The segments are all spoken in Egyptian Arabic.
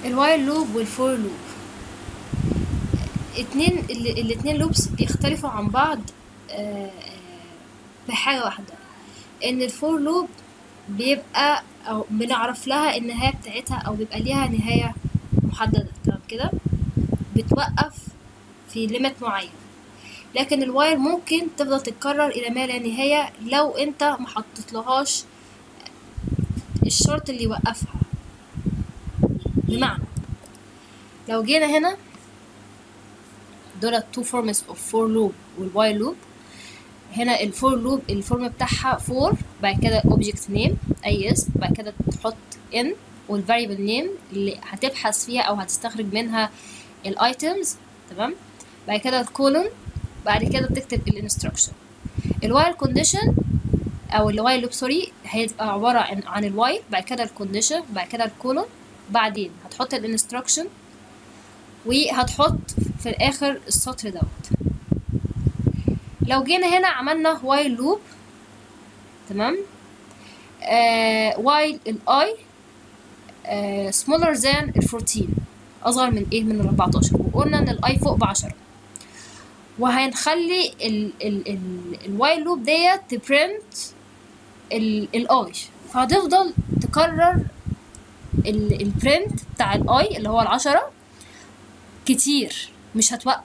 الوايل لوب والفور لوب اتنين ال- الاتنين لوبس بيختلفوا عن بعض آه، آه، بحاجة واحدة ان الفور لوب بيبقى او بنعرف لها النهاية بتاعتها او بيبقى ليها نهاية محددة تمام كده بتوقف في ليميت معين لكن الوايل ممكن تفضل تتكرر الى ما لا نهاية لو انت محطتلهاش الشرط اللي يوقفها بمعنى لو جينا هنا دول التو فورمز اوف فور لوب والوايل لوب هنا الفور لوب الفورم بتاعها فور بعد كده اوبجكت نيم اي اسم بعد كده تحط ان والفاريبل نيم اللي هتبحث فيها او هتستخرج منها الايتمز تمام بعد كده الكولون بعد كده بتكتب الانستراكشن الوايل كونديشن او الوايل لوب سوري هيبقى عباره عن عن الوايل بعد كده الكونديشن بعد كده الكولون بعدين هتحط الانستراكشن وهتحط في الاخر السطر دوت لو جينا هنا عملنا وايل لوب تمام آه وايل الاي آه smaller than ال 14 اصغر من ايه من ال 14 وقلنا ان الاي فوق ب 10 وهنخلي ال ال ال الوايل لوب ديت تبرنت الاي فهتفضل تكرر البرنت بتاع الاي اللي هو العشرة كتير مش هتوقف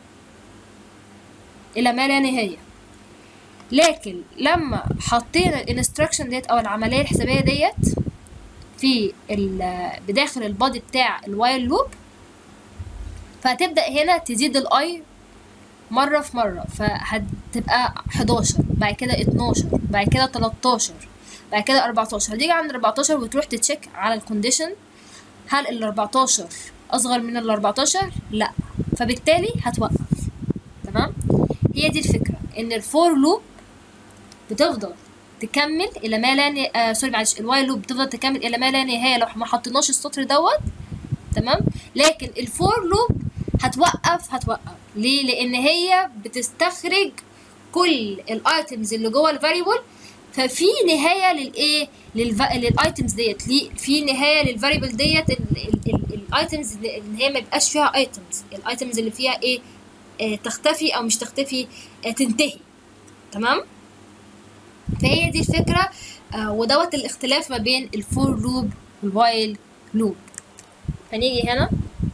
الى ما لا نهايه لكن لما حطينا الانستراكشن ديت او العمليه الحسابيه ديت في ال- بداخل البادي بتاع الوايل لوب فهتبدا هنا تزيد الاي مره في مره فهتبقى 11 بعد كده 12 بعد كده 13 بعد كده 14 هتيجي عند 14 وتروح تتشيك على الكونديشن هل ال 14 اصغر من ال 14 لا فبالتالي هتوقف تمام هي دي الفكره ان الفور لوب بتفضل تكمل الى ما لا ن... آه سوري معلش الوايل لوب بتفضل تكمل الى ما لا نهايه لو ما حطيناش السطر دوت تمام لكن الفور لوب هتوقف هتوقف ليه لان هي بتستخرج كل الايتمز اللي جوه الفاريبل ففي نهايه للايه للف... للايتمز ديت ليه في نهايه للفاريبل ديت الايتمز اللي هي ما يبقاش فيها ايتمز الايتمز اللي فيها ايه آه تختفي او مش تختفي آه تنتهي تمام فهي دي الفكره آه ودوت الاختلاف ما بين الفور لوب والوايل لوب هنيجي هنا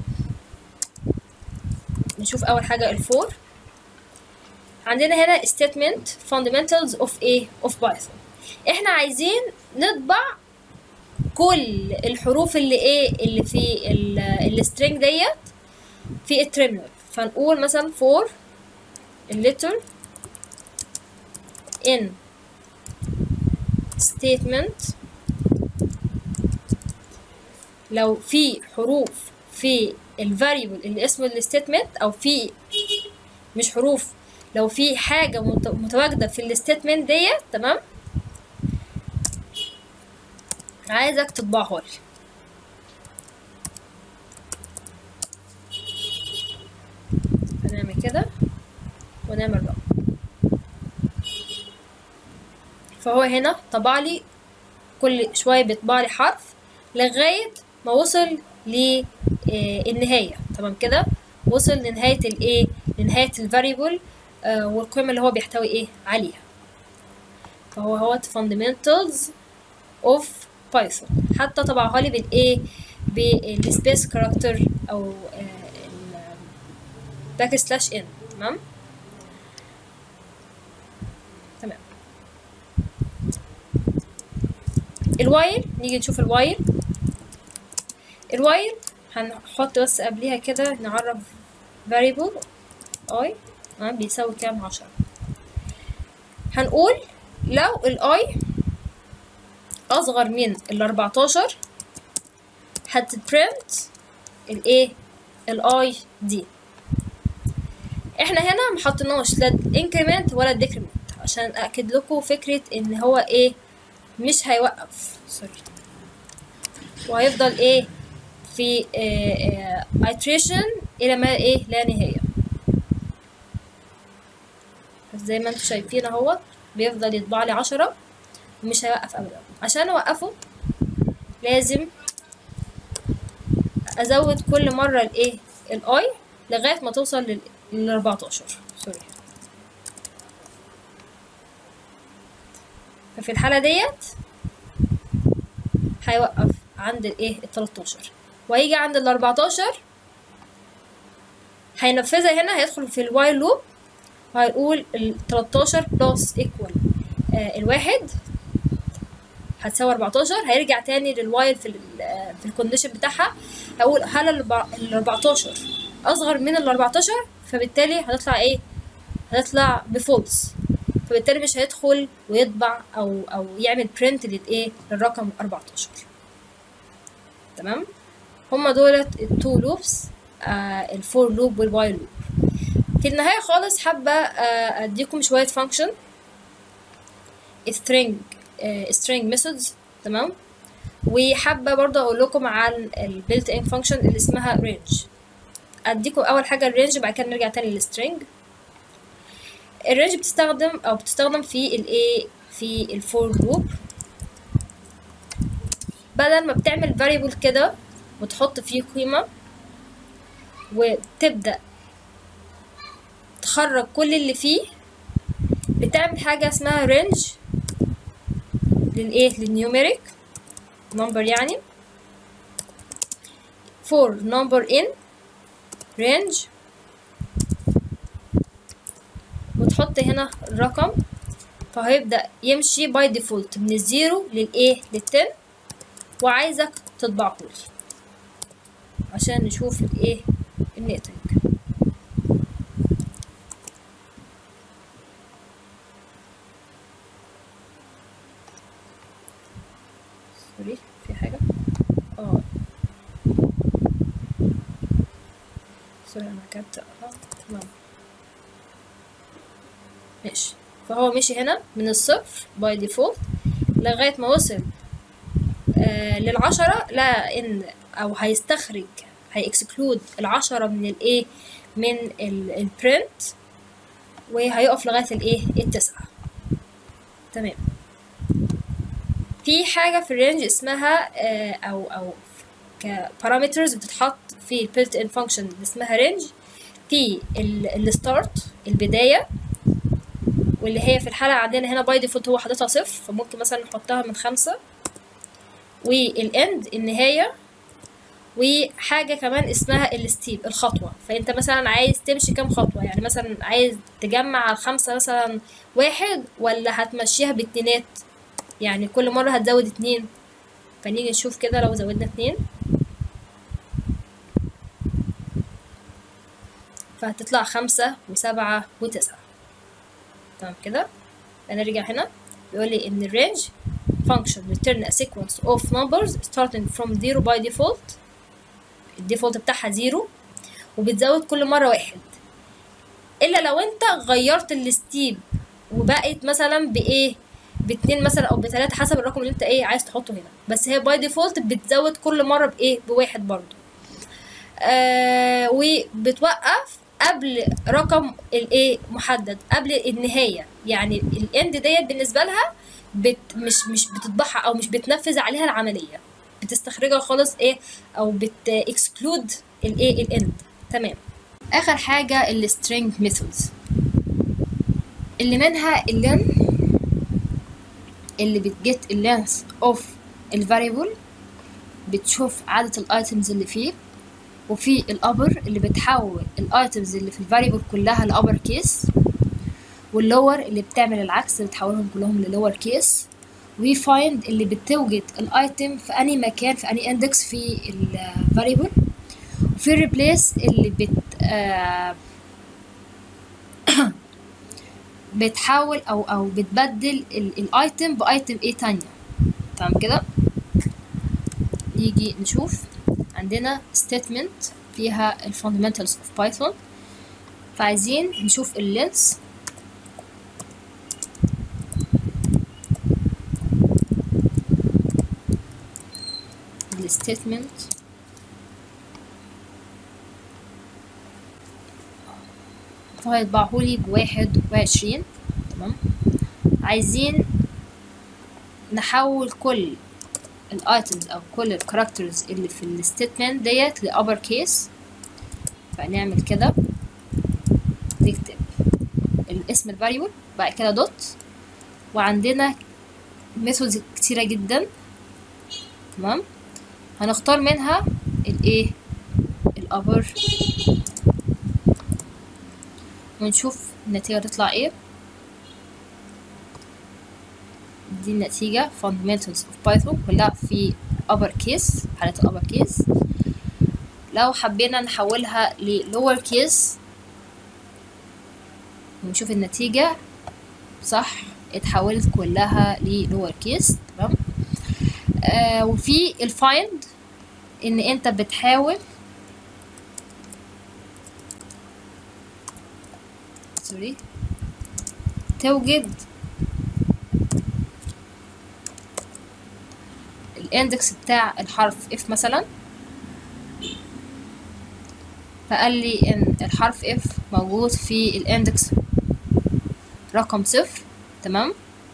نشوف اول حاجه الفور عندنا هنا statement fundamentals of a of Python احنا عايزين نطبع كل الحروف اللي ايه اللي في السترينج ديت في الترمينال فنقول مثلا for letter in statement لو في حروف في الفاريبل اللي اسمه الستيتمنت او في مش حروف لو في حاجة متواجدة في الستيتمنت ديت تمام عايزك تطبعها لي هنعمل كده ونعمل رقم فهو هنا طبع لي كل شوية بيطبع لي حرف لغاية ما وصل للنهاية تمام كده وصل لنهاية الايه لنهاية الفاريبل آه والقيمة اللي هو بيحتوي ايه عليها فهو هو fundamentals of Python حتى طبعها لي بالايه بالسبيس كاركتر او باك سلاش ان تمام تمام الوايل نيجي نشوف الوايل الوايل هنحط بس قبليها كده نعرف variable i تمام بيساوي كام عشرة هنقول لو الاي اصغر من الاربعتاشر هتبرنت الايه الاي دي احنا هنا محطناش لا الانكريمنت ولا الديكريمنت عشان اكد لكم فكرة ان هو ايه مش هيوقف سوري وهيفضل ايه في iteration الى ما ايه لا نهايه زي ما انتم شايفين اهوت بيفضل يطبع لي عشرة ومش هيوقف ابدا عشان اوقفه لازم ازود كل مره الايه الاي لغايه ما توصل لل لل 14 سوري ففي الحاله ديت هيوقف عند الايه ال 13 وهيجي عند ال 14 هينفذها هنا هيدخل في الوايل لوب وهيقول ال 13 بلس ايكوال الواحد هتساوي 14 هيرجع تاني للوايل في ال في الكونديشن بتاعها هقول هل ال 14 اصغر من ال 14 فبالتالي هتطلع ايه هتطلع بفولس فبالتالي مش هيدخل ويطبع او او يعمل برنت للايه للرقم 14 تمام هما دولت التو لوبس آه الفور لوب والوايل لوب في النهاية خالص حابة آه اديكم شوية فانكشن string آه string methods تمام وحابة برضه اقول لكم عن البيلت ان فانكشن اللي اسمها range اديكم اول حاجة الرينج بعد كده نرجع تاني للسترينج الرينج بتستخدم او بتستخدم في الايه في الفور لوب بدل ما بتعمل variable كده وتحط فيه قيمة وتبدأ تخرج كل اللي فيه بتعمل حاجة اسمها range للايه للنيوميريك number يعني for number in range وتحط هنا الرقم فهيبدأ يمشي باي ديفولت من الزيرو للايه للتن وعايزك تطبعهولي عشان نشوف الايه الناتج سوري في حاجة اه سوري انا كتبت اه تمام ماشي فهو مشي هنا من الصفر باي ديفولت لغاية ما وصل آه للعشرة لا ان او هيستخرج هيكسكلود العشرة من الايه من البرنت وهيقف لغاية الايه التسعة تمام في حاجة في الرينج اسمها آه او او كبارامترز بتتحط في البيلت ان فانكشن اللي اسمها رينج في الستارت البداية واللي هي في الحالة عندنا هنا باي ديفولت هو حاططها صفر فممكن مثلا نحطها من خمسة والاند النهاية وحاجة كمان اسمها الستيب الخطوة فانت مثلا عايز تمشي كام خطوة يعني مثلا عايز تجمع على الخمسة مثلا واحد ولا هتمشيها باتنينات يعني كل مرة هتزود اتنين فنيجي نشوف كده لو زودنا اتنين فهتطلع خمسة وسبعة وتسعة تمام كده هنرجع هنا بيقول لي ان الرينج function return a sequence of numbers starting from zero by default الديفولت بتاعها زيرو وبتزود كل مرة واحد الا لو انت غيرت الستيب وبقت مثلا بايه باتنين مثلا او بتلاتة حسب الرقم اللي انت ايه عايز تحطه هنا بس هي باي ديفولت بتزود كل مرة بايه بواحد برضو آه وبتوقف قبل رقم الايه محدد قبل النهايه يعني الاند ديت بالنسبه لها بت مش مش بتطبعها او مش بتنفذ عليها العمليه بتستخرجها خالص ايه او بت اكسكلود الايه الاند تمام اخر حاجه السترينج ميثودز اللي منها اللين اللي بتجيت اللينث اوف الفاريبل بتشوف عدد الايتمز اللي فيه وفي الابر اللي بتحول الايتمز اللي في الفاريبل كلها لابر كيس واللور اللي بتعمل العكس بتحولهم كلهم للور كيس وفي فايند اللي بتوجد الايتم في اني مكان في اني اندكس في الفاريبل وفي ريبليس اللي بت آه بتحاول او او بتبدل الايتم بايتم ايه تانية تمام كده نيجي نشوف عندنا statement فيها ال fundamentals of Python فعايزين نشوف اللينس الستيتمنت فهيطبعهولي بواحد وعشرين تمام عايزين نحول كل الايتمز او كل الكاركترز اللي في الستيتمنت ديت لابر كيس فنعمل كده نكتب الاسم الفاريبل بعد كده دوت وعندنا ميثودز كتيرة جدا تمام هنختار منها الايه الابر ونشوف النتيجة تطلع ايه دي النتيجة fundamentals of Python كلها في upper case حالة ال upper case لو حبينا نحولها ل lower case ونشوف النتيجة صح اتحولت كلها ل lower case تمام آه وفي ال find ان انت بتحاول سوري توجد الاندكس بتاع الحرف اف مثلا فقال لي ان الحرف اف موجود في الاندكس رقم صفر تمام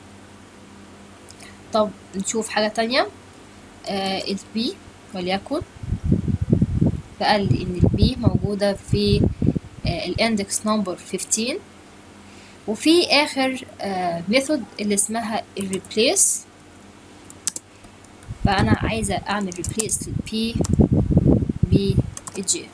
طب نشوف حاجة تانية آه البي وليكن فقال لي ان البي موجودة في آه الاندكس نمبر 15 وفي اخر ميثود آه اللي اسمها الريبليس فانا عايزه اعمل ريبليس للبي بجي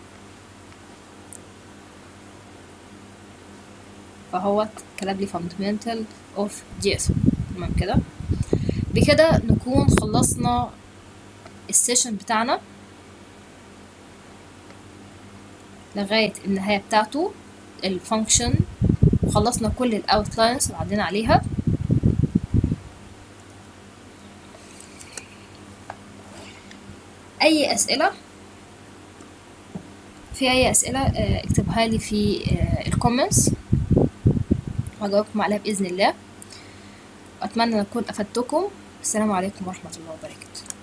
فهو كتب لي fundamental of JSON تمام كده بكده نكون خلصنا السيشن بتاعنا لغاية النهاية بتاعته الفانكشن خلصنا كل الاوتلاينز اللي عدينا عليها اي اسئله في اي اسئله اكتبها لي في الكومنتس وهجاوبكم عليها باذن الله واتمنى ان اكون افدتكم السلام عليكم ورحمه الله وبركاته